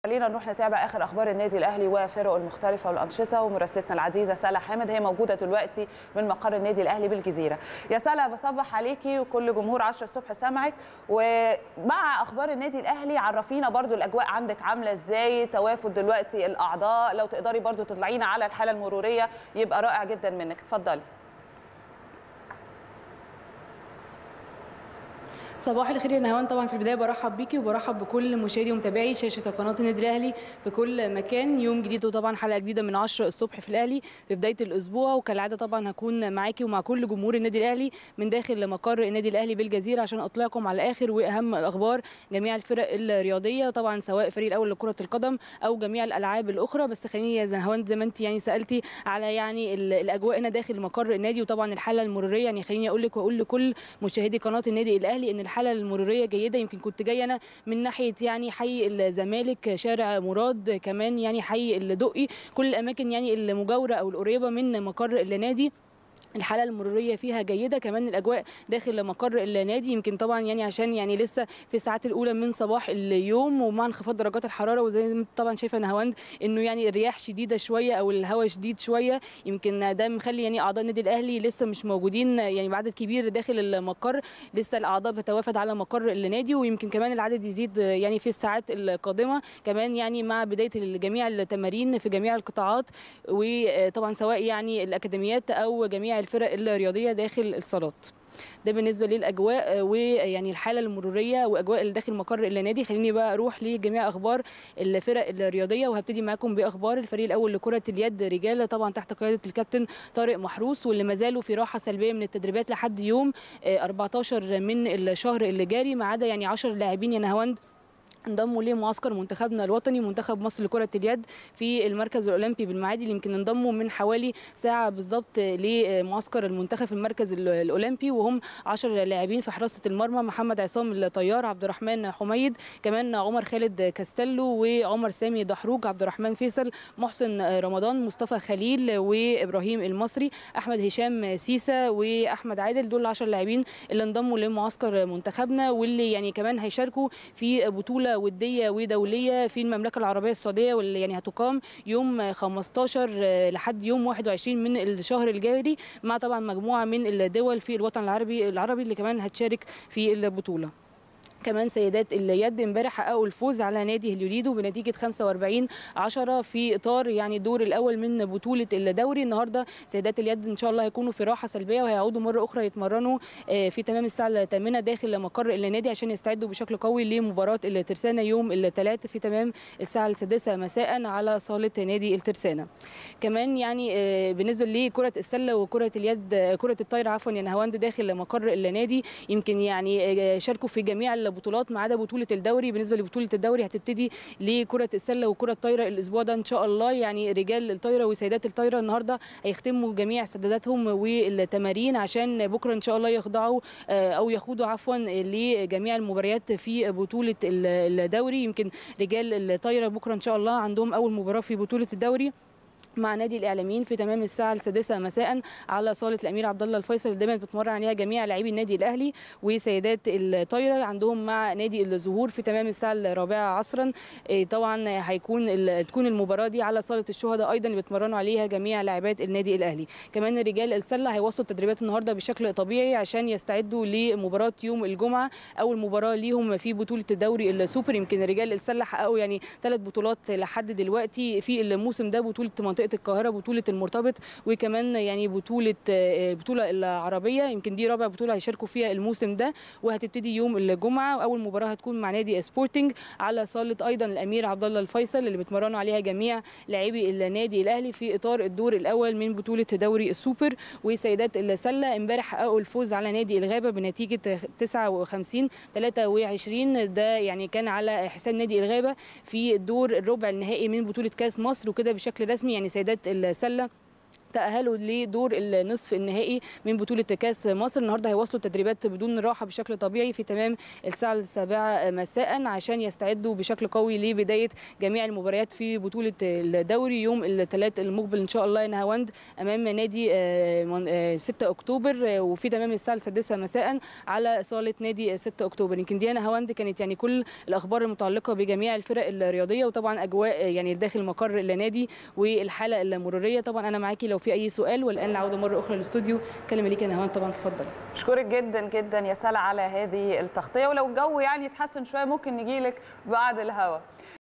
خلينا نروح نتابع اخر اخبار النادي الاهلي وفرقه المختلفه والانشطه ومراسلتنا العزيزه سلا حامد هي موجوده دلوقتي من مقر النادي الاهلي بالجزيره يا سلا بصبح عليكي وكل جمهور 10 الصبح سامعك ومع اخبار النادي الاهلي عرفينا برضو الاجواء عندك عامله ازاي توافد دلوقتي الاعضاء لو تقدري برضو تطلعينا على الحاله المروريه يبقى رائع جدا منك اتفضلي صباح الخير يا نهوان طبعا في البدايه برحب بيكي وبرحب بكل مشاهدي ومتابعي شاشه قناه النادي الاهلي في كل مكان يوم جديد وطبعا حلقه جديده من 10 الصبح في الاهلي في بدايه الاسبوع وكالعاده طبعا هكون معاكي ومع كل جمهور النادي الاهلي من داخل مقر النادي الاهلي بالجزيره عشان اطلعكم على اخر واهم الاخبار جميع الفرق الرياضيه طبعا سواء الفريق الاول لكره القدم او جميع الالعاب الاخرى بس خليني يا نهوان زي ما انت يعني سالتي على يعني الاجواء هنا داخل مقر النادي وطبعا الحاله المروريه يعني خليني اقول لك واقول لكل مشاهدي قناه النادي الاهلي ان الحاله المروريه جيده يمكن كنت جايه انا من ناحيه يعني حي الزمالك شارع مراد كمان يعني حي الدقي كل الاماكن يعني المجاوره او القريبه من مقر النادي الحاله المروريه فيها جيده كمان الاجواء داخل مقر النادي يمكن طبعا يعني عشان يعني لسه في الساعات الاولى من صباح اليوم ومع انخفاض درجات الحراره وزي ما طبعا شايفه نهاوند انه يعني الرياح شديده شويه او الهواء شديد شويه يمكن ده مخلي يعني اعضاء النادي الاهلي لسه مش موجودين يعني بعدد كبير داخل المقر لسه الاعضاء بتوافد على مقر النادي ويمكن كمان العدد يزيد يعني في الساعات القادمه كمان يعني مع بدايه جميع التمارين في جميع القطاعات وطبعا سواء يعني الاكاديميات او جميع الفرق الرياضيه داخل الصالات ده بالنسبه للاجواء ويعني الحاله المروريه واجواء اللي داخل مقر النادي خليني بقى اروح لجميع اخبار الفرق الرياضيه وهبتدي معاكم باخبار الفريق الاول لكره اليد رجال طبعا تحت قياده الكابتن طارق محروس واللي ما زالوا في راحه سلبيه من التدريبات لحد يوم 14 من الشهر اللي جاري ما عدا يعني 10 لاعبين يا نهاوند انضموا لمعسكر منتخبنا الوطني منتخب مصر لكره اليد في المركز الاولمبي بالمعادي اللي يمكن انضموا من حوالي ساعه بالظبط لمعسكر المنتخب في المركز الاولمبي وهم 10 لاعبين في حراسه المرمى محمد عصام الطيار عبد الرحمن حميد كمان عمر خالد كاستيلو وعمر سامي دحروج عبد الرحمن فيصل محسن رمضان مصطفى خليل وابراهيم المصري احمد هشام سيسا واحمد عادل دول 10 لاعبين اللي انضموا لمعسكر منتخبنا واللي يعني كمان هيشاركوا في بطوله وديه ودوليه في المملكه العربيه السعوديه واللي يعني هتقام يوم 15 لحد يوم 21 من الشهر الجاري مع طبعا مجموعه من الدول في الوطن العربي العربي اللي كمان هتشارك في البطوله كمان سيدات اليد امبارح حققوا الفوز على نادي هليوليدو بنتيجه 45 10 في اطار يعني الدور الاول من بطوله الدوري النهارده سيدات اليد ان شاء الله هيكونوا في راحه سلبيه وهيعودوا مره اخرى يتمرنوا في تمام الساعه الثامنه داخل مقر النادي عشان يستعدوا بشكل قوي لمباراه الترسانه يوم الثلاث في تمام الساعه السادسه مساء على صاله نادي الترسانه كمان يعني بالنسبه لكره السله وكره اليد كره الطايره عفوا يا نهاوند داخل مقر النادي يمكن يعني شاركوا في جميع البطولات ما عدا بطوله الدوري بالنسبه لبطوله الدوري هتبتدي لكره السله وكره الطايره الاسبوع ده ان شاء الله يعني رجال الطايره وسيدات الطايره النهارده هيختموا جميع استعداداتهم والتمارين عشان بكره ان شاء الله يخضعوا او يخوضوا عفوا لجميع المباريات في بطوله الدوري يمكن رجال الطايره بكره ان شاء الله عندهم اول مباراه في بطوله الدوري مع نادي الاعلاميين في تمام الساعه السادسه مساء على صاله الامير عبد الله الفيصل اللي دايما بتمرن عليها جميع لاعبي النادي الاهلي وسيدات الطايره عندهم مع نادي الزهور في تمام الساعه الرابعه عصرا طبعا هيكون تكون المباراه دي على صاله الشهداء ايضا اللي بيتمرنوا عليها جميع لاعبات النادي الاهلي كمان رجال السله هيواصلوا التدريبات النهارده بشكل طبيعي عشان يستعدوا لمباراه يوم الجمعه اول مباراه ليهم في بطوله الدوري السوبر يمكن رجال السله حققوا يعني ثلاث بطولات لحد دلوقتي في الموسم ده بطوله منطقه القاهره بطوله المرتبط وكمان يعني بطوله بطوله العربيه يمكن دي رابع بطوله هيشاركوا فيها الموسم ده وهتبتدي يوم الجمعه واول مباراه هتكون مع نادي سبورتنج على صاله ايضا الامير عبد الله الفيصل اللي بيتمرنوا عليها جميع لاعبي النادي الاهلي في اطار الدور الاول من بطوله دوري السوبر وسيدات السله امبارح حققوا الفوز على نادي الغابه بنتيجه 59 23 ده يعني كان على حساب نادي الغابه في الدور الربع النهائي من بطوله كاس مصر وكده بشكل رسمي يعني سيدات السله تاهلوا لدور النصف النهائي من بطوله كاس مصر النهارده هيواصلوا التدريبات بدون راحه بشكل طبيعي في تمام الساعه السابعه مساء عشان يستعدوا بشكل قوي لبدايه جميع المباريات في بطوله الدوري يوم الثلاث المقبل ان شاء الله يا نهاوند امام نادي 6 اكتوبر وفي تمام الساعه السادسه مساء على صاله نادي 6 اكتوبر يمكن ديانا هاوند كانت يعني كل الاخبار المتعلقه بجميع الفرق الرياضيه وطبعا اجواء يعني داخل مقر النادي والحاله المروريه طبعا انا معاكي لو في اي سؤال والان العوده مره اخرى للاستوديو كلمه ليك يا نهاوند طبعا اتفضلي اشكرك جدا جدا يا سلا على هذه التغطيه ولو الجو يعني يتحسن شويه ممكن نجي لك بعد الهوا